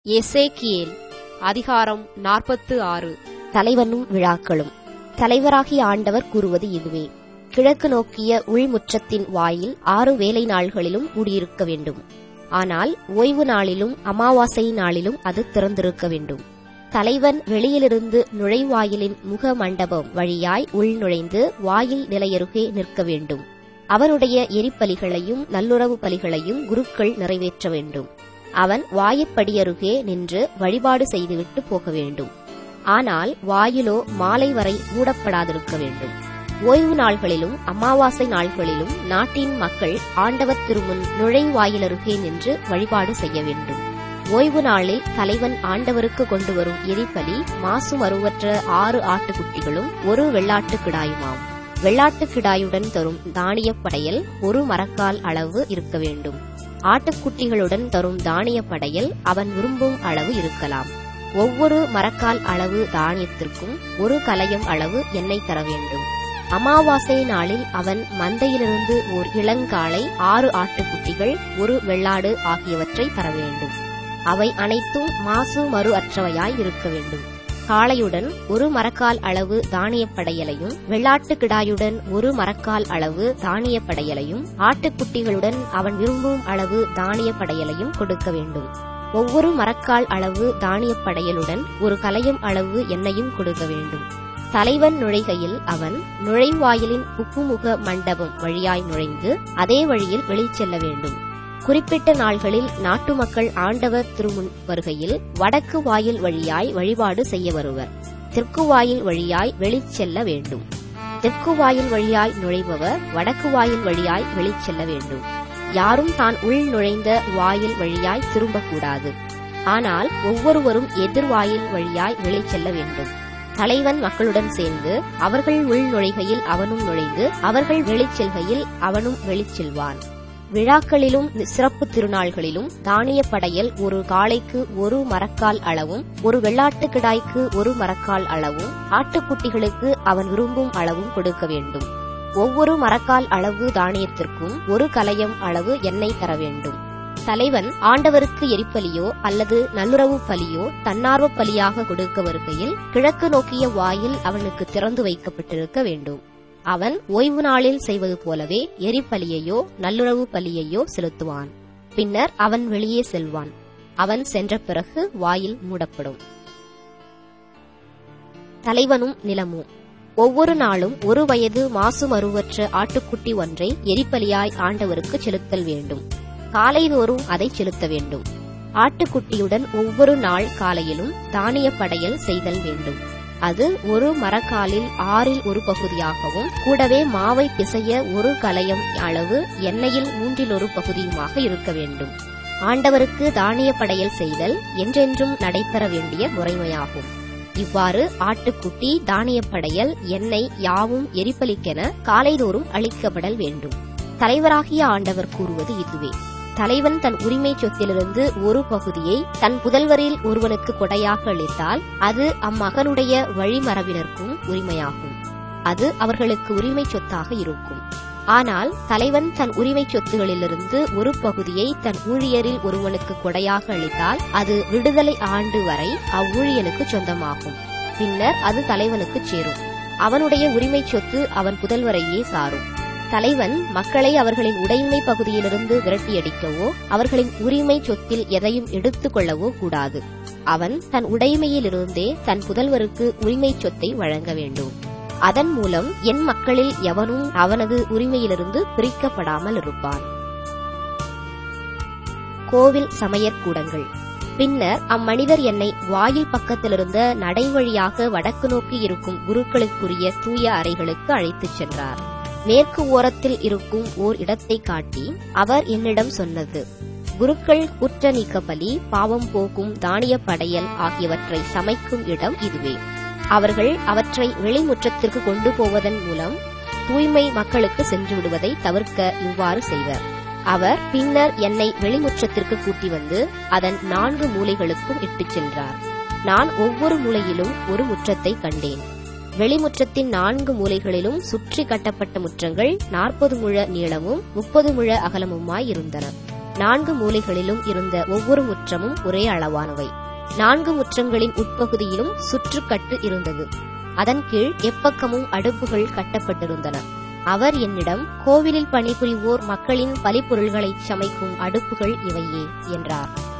எசேக்கியேல் அதிகாரம் நாற்பத்து ஆறு தலைவனும் விழாக்களும் தலைவராகிய ஆண்டவர் கூறுவது இதுவே கிழக்கு நோக்கிய உள்முற்றத்தின் வாயில் ஆறு வேலை நாள்களிலும் மூடியிருக்க வேண்டும் ஆனால் ஓய்வு நாளிலும் அமாவாசை நாளிலும் அது திறந்திருக்க வேண்டும் தலைவன் வெளியிலிருந்து நுழைவாயிலின் முக மண்டபம் வழியாய் உள் நுழைந்து வாயில் நிலையருகே நிற்க வேண்டும் அவனுடைய எரிப்பலிகளையும் நல்லுறவு பலிகளையும் குருக்கள் நிறைவேற்ற வேண்டும் அவன் வாயிற்படியருகே நின்று வழிபாடு செய்துவிட்டு போக வேண்டும் ஆனால் வாயிலோ மாலை வரை மூடப்படாதிருக்க வேண்டும் ஓய்வு நாள்களிலும் அமாவாசை நாள்களிலும் நாட்டின் மக்கள் ஆண்டவர் திருமுன் நுழைவாயிலருகே நின்று வழிபாடு செய்ய வேண்டும் ஓய்வு நாளில் தலைவன் ஆண்டவருக்கு கொண்டு வரும் எரிபலி மாசு மறுவற்ற ஆறு ஆட்டுக்குட்டிகளும் ஒரு வெள்ளாட்டுக் கிடாயுமாம் வெள்ளாட்டுக் கிடாயுடன் தரும் தானியப் படையல் ஒரு மரக்கால் அளவு இருக்க வேண்டும் ஆட்டுக்குட்டிகளுடன் தரும் தானியப் படையல் அவன் விரும்பும் அளவு இருக்கலாம் ஒவ்வொரு மரக்கால் அளவு தானியத்திற்கும் ஒரு கலயம் அளவு எண்ணெய் தர வேண்டும் அமாவாசை நாளில் அவன் மந்தையிலிருந்து ஓர் இளங்காளை ஆறு ஆட்டுக்குட்டிகள் ஒரு வெள்ளாடு ஆகியவற்றை தர வேண்டும் அவை அனைத்தும் மாசு மறு அற்றவையாய் இருக்க வேண்டும் காளையுடன் ஒரு மரக்கால் அளவு தானியப் படையலையும் வெள்ளாட்டு கிடாயுடன் ஒரு மரக்கால் அளவு தானியப் படையலையும் ஆட்டுக்குட்டிகளுடன் அவன் விரும்பும் அளவு தானியப் படையலையும் கொடுக்க வேண்டும் ஒவ்வொரு மரக்கால் அளவு தானியப் படையலுடன் ஒரு கலையம் அளவு எண்ணெயும் கொடுக்க வேண்டும் தலைவன் நுழைகையில் அவன் நுழைவாயிலின் உப்புமுக மண்டபம் வழியாய் நுழைந்து அதே வழியில் வெளிச்செல்ல வேண்டும் குறிப்பிட்ட நாள்களில் நாட்டு மக்கள் ஆண்டவர் திருமுன் வருகையில் வடக்கு வாயில் வழியாய் வழிபாடு செய்ய வருவர் தெற்கு வாயில் வழியாய் வெளிச்செல்ல வேண்டும் தெற்கு வாயில் வழியாய் நுழைபவர் வடக்கு வாயில் வழியாய் வெளிச்செல்ல வேண்டும் யாரும் தான் உள் நுழைந்த வாயில் வழியாய் திரும்பக்கூடாது ஆனால் ஒவ்வொருவரும் எதிர்வாயில் வழியாய் வெளிச்செல்ல வேண்டும் தலைவன் மக்களுடன் சேர்ந்து அவர்கள் உள் நுழைகையில் அவனும் நுழைந்து அவர்கள் வெளிச்செல்கையில் அவனும் வெளிச்செல்வான் விழாக்களிலும் சிறப்பு திருநாள்களிலும் தானிய படையல் ஒரு காளைக்கு ஒரு மரக்கால் அளவும் ஒரு வெள்ளாட்டு கிடாய்க்கு ஒரு மரக்கால் அளவும் ஆட்டுக்குட்டிகளுக்கு அவன் விரும்பும் அளவும் கொடுக்க வேண்டும் ஒவ்வொரு மரக்கால் அளவு தானியத்திற்கும் ஒரு கலயம் அளவு எண்ணெய் தர வேண்டும் தலைவன் ஆண்டவருக்கு எரிப்பலியோ அல்லது நல்லுறவு பலியோ தன்னார்வ பலியாக கொடுக்க வருகையில் கிழக்கு நோக்கிய வாயில் அவனுக்கு திறந்து வைக்கப்பட்டிருக்க வேண்டும் அவன் ஓய்வு நாளில் செய்வது போலவே எரிபலியையோ நல்லுறவு பலியையோ செலுத்துவான் பின்னர் அவன் வெளியே செல்வான் அவன் சென்ற பிறகு வாயில் மூடப்படும் தலைவனும் நிலமும் ஒவ்வொரு நாளும் ஒரு வயது மாசு மறுவற்ற ஆட்டுக்குட்டி ஒன்றை எரிபலியாய் ஆண்டவருக்கு செலுத்தல் வேண்டும் காலைதோறும் அதை செலுத்த வேண்டும் ஆட்டுக்குட்டியுடன் ஒவ்வொரு நாள் காலையிலும் தானிய படையல் செய்தல் வேண்டும் அது ஒரு மரக்காலில் ஆறில் ஒரு பகுதியாகவும் கூடவே மாவை பிசைய ஒரு கலயம் அளவு எண்ணெயில் மூன்றில் ஒரு பகுதியுமாக இருக்க வேண்டும் ஆண்டவருக்கு தானிய படையல் செய்தல் என்றென்றும் நடைபெற வேண்டிய முறைமையாகும் இவ்வாறு ஆட்டுக்குட்டி தானிய படையல் எண்ணெய் யாவும் எரிபலிக்கென காலைதோறும் அளிக்கப்படல் வேண்டும் தலைவராகிய ஆண்டவர் கூறுவது இதுவே தலைவன் தன் உரிமை சொத்திலிருந்து ஒரு பகுதியை தன் புதல்வரில் ஒருவனுக்கு கொடையாக அளித்தால் அது அம்மகனுடைய வழிமரபினருக்கும் உரிமையாகும் அது அவர்களுக்கு உரிமை சொத்தாக இருக்கும் ஆனால் தலைவன் தன் உரிமை சொத்துகளிலிருந்து ஒரு பகுதியை தன் ஊழியரில் ஒருவனுக்கு கொடையாக அளித்தால் அது விடுதலை ஆண்டு வரை அவ்வூழியனுக்கு சொந்தமாகும் பின்னர் அது தலைவனுக்கு சேரும் அவனுடைய உரிமை சொத்து அவன் புதல்வரையே சாரும் தலைவன் மக்களை அவர்களின் உடைமை பகுதியிலிருந்து விரட்டியடிக்கவோ அவர்களின் உரிமை சொத்தில் எதையும் எடுத்துக் கொள்ளவோ கூடாது அவன் தன் உடைமையிலிருந்தே தன் புதல்வருக்கு உரிமை சொத்தை வழங்க வேண்டும் அதன் மூலம் என் மக்களில் எவனும் அவனது உரிமையிலிருந்து பிரிக்கப்படாமல் இருப்பான் கோவில் சமையற்கூடங்கள் பின்னர் அம்மனிதர் என்னை வாயில் பக்கத்திலிருந்த நடைவழியாக வடக்கு நோக்கி இருக்கும் குருக்களுக்குரிய தூய அறைகளுக்கு அழைத்துச் சென்றார் மேற்கு ஓரத்தில் இருக்கும் ஓர் இடத்தை காட்டி அவர் என்னிடம் சொன்னது குருக்கள் குற்ற நீக்க பலி பாவம் போக்கும் தானிய படையல் ஆகியவற்றை சமைக்கும் இடம் இதுவே அவர்கள் அவற்றை வெளிமுற்றத்திற்கு கொண்டு போவதன் மூலம் தூய்மை மக்களுக்கு சென்று விடுவதை தவிர்க்க இவ்வாறு செய்வர் அவர் பின்னர் என்னை வெளிமுற்றத்திற்கு கூட்டி வந்து அதன் நான்கு மூலைகளுக்கும் இட்டுச் சென்றார் நான் ஒவ்வொரு மூலையிலும் ஒரு முற்றத்தை கண்டேன் வெளிமுற்றத்தின் நான்கு மூலைகளிலும் சுற்றி கட்டப்பட்ட முற்றங்கள் நாற்பது முழ நீளமும் முப்பது முழ அகலமுமாய் இருந்தன நான்கு மூலைகளிலும் இருந்த ஒவ்வொரு முற்றமும் ஒரே அளவானவை நான்கு முற்றங்களின் உட்பகுதியிலும் சுற்றுக்கட்டு இருந்தது அதன் கீழ் எப்பக்கமும் அடுப்புகள் கட்டப்பட்டிருந்தன அவர் என்னிடம் கோவிலில் பணிபுரிவோர் மக்களின் பலிப்பொருள்களைச் சமைக்கும் அடுப்புகள் இவையே என்றார்